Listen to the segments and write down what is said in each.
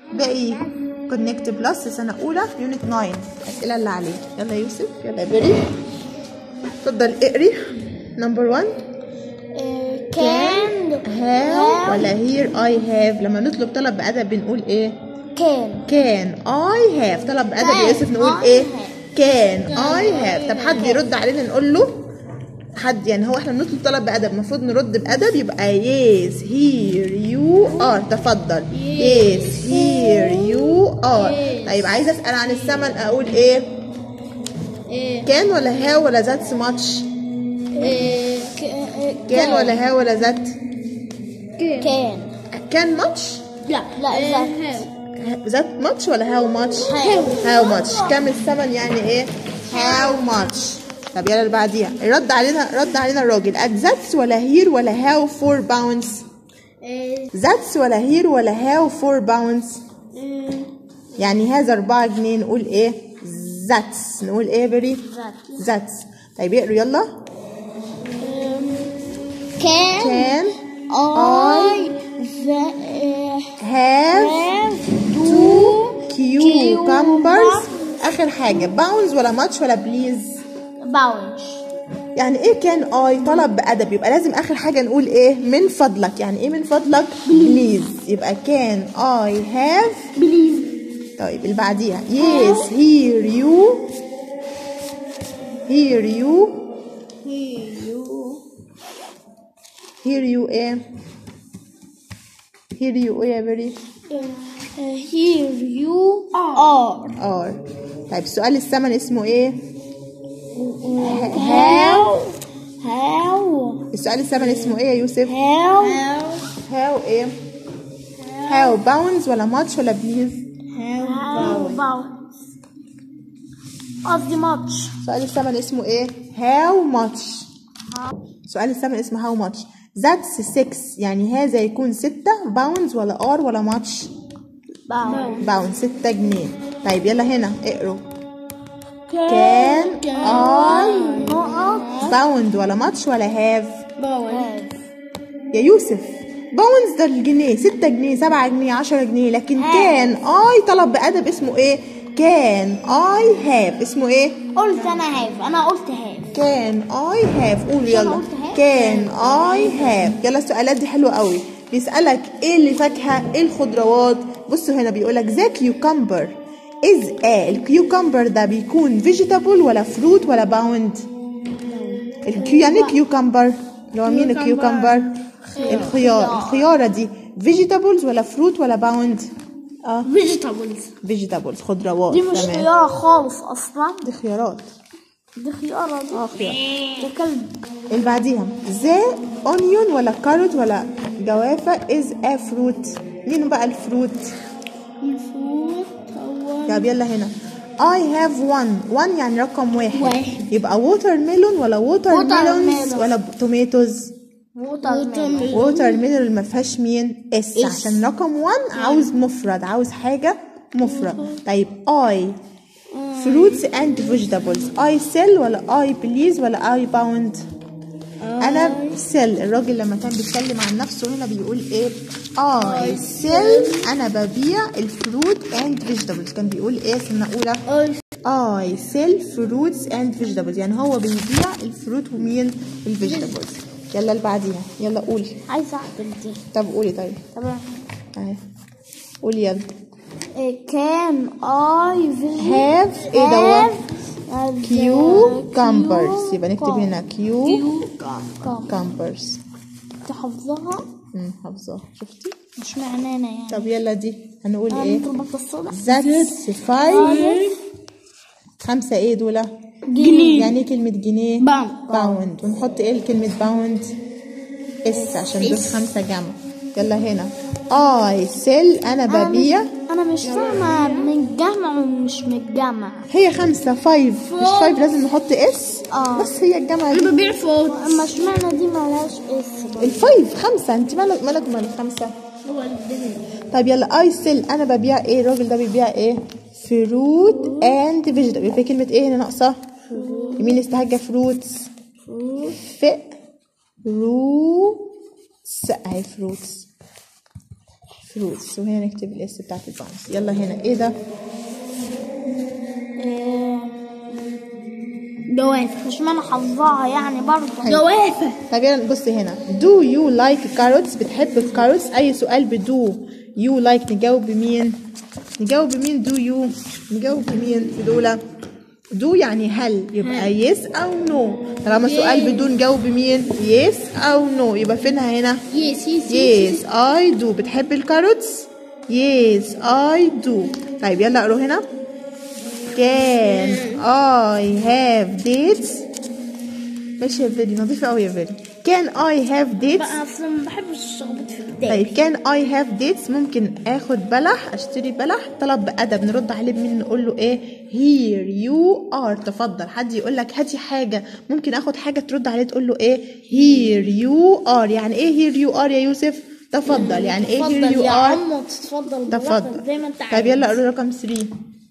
باقي كونكت بلس سنة أولى يونت 9 الأسئلة اللي عليك يلا يا يوسف يلا يا بري اتفضل اقري نمبر 1 كان هاو ولا هير اي هاف لما نطلب طلب بأدب بنقول ايه كان كان اي هاف طلب بأدب يا يوسف نقول I ايه have. كان اي هاف طب حد يرد علينا نقول له حد يعني هو احنا بنطلب طلب بأدب المفروض نرد بأدب يبقى yes here you are تفضل yes here you are طيب عايزه اسال عن الثمن اقول ايه كان ولا هاو ولا ذاتس ماتش كان ولا هاو ولا ذات كان كان ماتش لا لا ذات ذات ماتش ولا هاو ماتش هاو. هاو ماتش كام الثمن يعني ايه هاو ماتش طب يلا اللي بعديها رد علينا رد علينا الراجل ات ذاتس ولا هير ولا هاو فور باونز ذاتس ولا هير ولا هاو فور باونز يعني هذا 4 جنيه نقول ايه ذاتس نقول ايه بري ذات ذاتس طيب اقروا يلا كان كان I have have two cucumbers cucumbers. اخر حاجه باونز ولا ماتش ولا بليز باونج يعني ايه كان اي طلب بادب يبقى لازم اخر حاجه نقول ايه من فضلك يعني ايه من فضلك بليز يبقى كان اي هاف بليز طيب اللي بعديها yes here you here you here you ايه here you ايه يا بري here you are ار طيب سؤال الثمن اسمه ايه how how السؤال الثمن اسمه ايه يا يوسف how هاو ايه هاو باونز ولا ماتش ولا بليز how about قصدي ماتش سؤال الثمن اسمه ايه هاو ماتش سؤال الثمن اسمه هاو ماتش ذاتس 6 يعني هذا يكون 6 باونز ولا ار ولا ماتش باونج باوند 6 جنيه طيب يلا هنا اقروا كان اي نقط باوند ولا ماتش ولا هاف باونج يا يوسف باونز ده الجنيه 6 جنيه 7 جنيه 10 جنيه لكن كان اي طلب بأدب اسمه ايه كان اي هاف اسمه ايه قلت انا هاف انا قلت هاف كان اي هاف قولوا أنا يلا قلت have. كان اي هاف يلا السؤالات دي حلوه قوي بيسألك ايه اللي فاكهه ايه الخضروات بصوا هنا بيقولك ذا كيوكمبر از ا الكيوكمبر ده بيكون فيجيتابل ولا فروت ولا باوند الكيو يعني كيوكمبر اللي هو مين الكيوكمبر الخيار الخياره دي فيجيتابلز ولا فروت ولا باوند اه فيجيتابلز فيجيتابلز خضروات دي مش تمام خيارة خالص اصلا دي خيارات دي خيارة دي اه خيار ده كلب اللي بعديها ذا اونيون ولا كاروت ولا جوافة از ا فروت مين بقى الفروت الفروت هو طب يلا هنا I have one one يعني رقم واحد, واحد. يبقى ووتر ميلون ولا ووتر ميلونز Watermelon. ولا توميتوز ووتر ووتر ميلون ما فيهاش مين اس عشان رقم 1 عاوز مفرد عاوز حاجة مفرد طيب I fruits and vegetables I sell ولا I please ولا I bound انا سيل الراجل لما كان بيتكلم عن نفسه هنا بيقول ايه I sell انا ببيع الفروت and vegetables كان بيقول ايه سنة اولى I sell fruits and vegetables يعني هو بيبيع الفروت ومين الفيجيتابلز يلا اللي بعديها يلا قولي عايزة اعدل دي طب قولي طيب تمام اهي قولي يلا كان اي have ايه دوت cucumbers يبقى نكتب هنا cucumbers تحفظها امم حافظاها شفتي مش معنانا يعني طب يلا دي هنقول انا ايه طلبت الصلاة that's five خمسة ايه دول جنيه. يعني ايه كلمة جنيه باوند. باوند ونحط ايه كلمة باوند اس عشان دول خمسة جمع يلا هنا اي سيل انا ببيع انا مش فاهمة متجمع ومش متجمع هي خمسة فايف مش فايف لازم نحط اس اه. بس هي الجامعة دي ببيع فوت اما اشمعنى دي ملهاش اس الفايف خمسة انت مالك مالك ومال الخمسة هو الدنيا طيب يلا اي سيل انا ببيع ايه الراجل ده بيبيع ايه فروت اند فيجيتابل في كلمة ايه هنا ناقصة مين استهجى فروتس ف روتس اهي فروتس fruits وهنا نكتب الاس بتاعت الباونس يلا هنا ايه ده جوافة مش ما انا حافظاها يعني برضه جوافة طب يلا بص هنا do you like carrots بتحب الكاروتس اي سؤال بدو you like نجاوب بمين نجاوب بمين do you نجاوب بمين في دولة do يعني هل يبقى yes او no طالما سؤال بدون نجاوب بمين yes او no يبقى فينها هنا يس يس yes I do بتحب الكاروتس yes I do طيب يلا اقروا هنا can I have dates ماشي يا فيدي نظيفة قوي يا فيدي can I have dates بقى اصلا ما بحبش الشخبط في الدال طيب can I have dates ممكن اخد بلح اشتري بلح طلب بأدب نرد عليه بمين نقول له ايه here you are تفضل حد يقول لك هاتي حاجة ممكن اخد حاجة ترد عليه تقول له ايه here you are يعني ايه here you are يا يوسف تفضل يعني ايه here اتفضل you يا are عم تتفضل براحتك تفضل زي ما انت طيب يلا قولوا رقم 3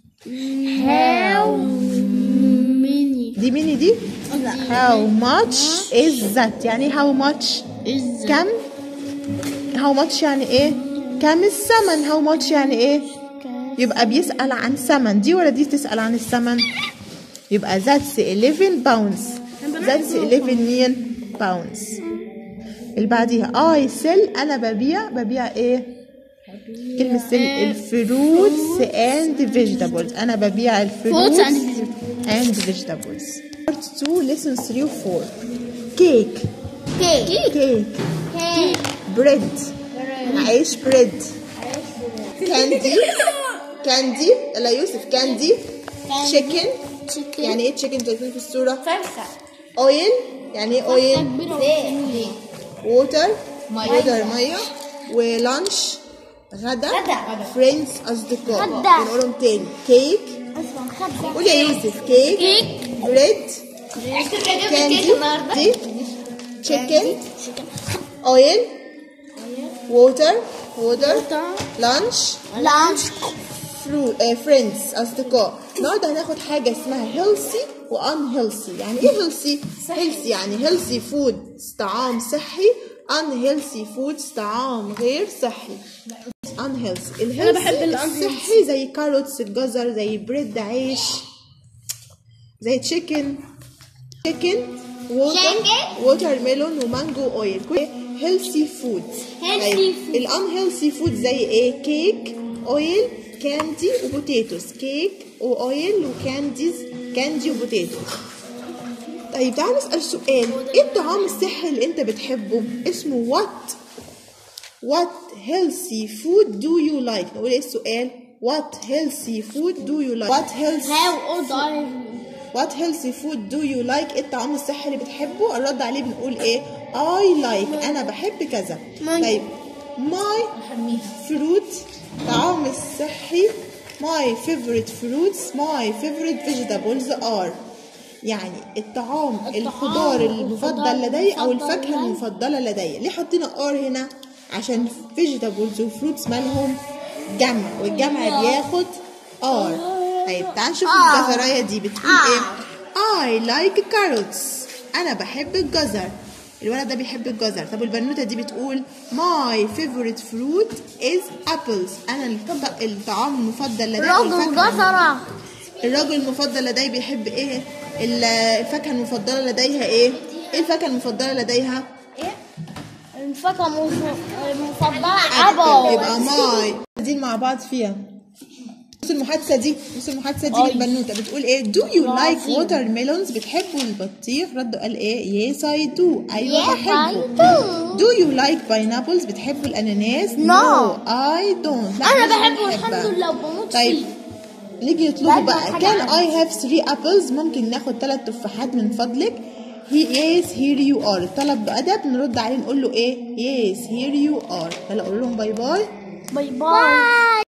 هاو ميني دي ميني دي how much is that يعني how much كم how much يعني ايه كم الثمن how much يعني ايه يبقى بيسأل عن ثمن دي ولا دي تسأل عن الثمن يبقى that's 11 pounds that's 11 مين pounds اللي بعديها I sell أنا ببيع ببيع إيه كلمة sell الفروتس and vegetables أنا ببيع الفروتس and and vegetables part 2 lesson 3 و 4 cake كيك cake bread عيش بريد كاندي كاندي يلا يوسف كاندي تشيكن يعني ايه تشيكن شايفين في الصورة فرخة اويل يعني ايه اويل ووتر ووتر مية ولانش غدا غدا. فريندز اصدقاء غدا. بنقولهم تاني كيك قول يا يوسف كيك كيك بريد كاندي دي تشيكن اويل ووتر ووتر لانش لانش فرو فريندز اصدقاء النهارده هناخد حاجه اسمها هيلثي وان هيلثي يعني ايه هيلثي هيلثي يعني هيلثي فود طعام صحي ان هيلثي فود طعام غير صحي ان هيلثي الهيلثي بحب ال الصحي زي كاروتس الجزر زي بريد عيش زي تشيكن تشيكن ووتر Chicken. ووتر ميلون ومانجو اويل كل هيلثي فود Healthy food. الان هيلثي فود زي ايه كيك اويل كاندي وبوتيتوس كيك واويل وكانديز كاندي وبوتيتوس طيب تعالوا نسأل سؤال ايه الطعام الصحي اللي انت بتحبه اسمه وات What healthy food do you like نقول ايه السؤال What healthy food do you like What healthy هاو اولد ار What healthy food do you like ايه الطعام الصحي اللي بتحبه الرد عليه بنقول ايه I like انا بحب كذا مانجو. طيب my fruit طعام الصحي my favorite fruits my favorite vegetables are يعني الطعام الخضار المفضل لدي او المفضل الفاكهه لدي. المفضله لدي ليه حاطين ار هنا عشان vegetables وفروتس مالهم جمع والجمع بياخد ار طيب تعال نشوف آه. الجزرايه دي بتقول ايه I like carrots انا بحب الجزر الولد ده بيحب الجزر طب البنوته دي بتقول my favorite fruit is apples انا الط- الطعام المفضل لدي أو راجل الفاكهة جزرة الراجل المفضل لدي بيحب ايه ال- الفاكهه المفضله لديها ايه ايه الفاكهه المفضله لديها الفاكهة مف- المفضلة أبل. أبل يبقى ماي قاعدين مع بعض فيها بصوا المحادثه دي بصوا المحادثه دي أي. للبنوته بتقول ايه do you like عظيم. watermelons بتحبوا البطيخ ردوا قال ايه yes I do ايوه Yes, بحبه I do. do you like pineapples بتحبوا الاناناس No. I don't لا أنا مش بحبه بحبها. الحمد لله وبموت طيب فيه نيجي يطلبوا بعد بقى حاجة كان عندي. I have three apples ممكن ناخد ثلاث تفاحات من فضلك he yes here you are طلب بأدب نرد عليه نقول له ايه yes here you are يلا قول لهم باي باي باي باي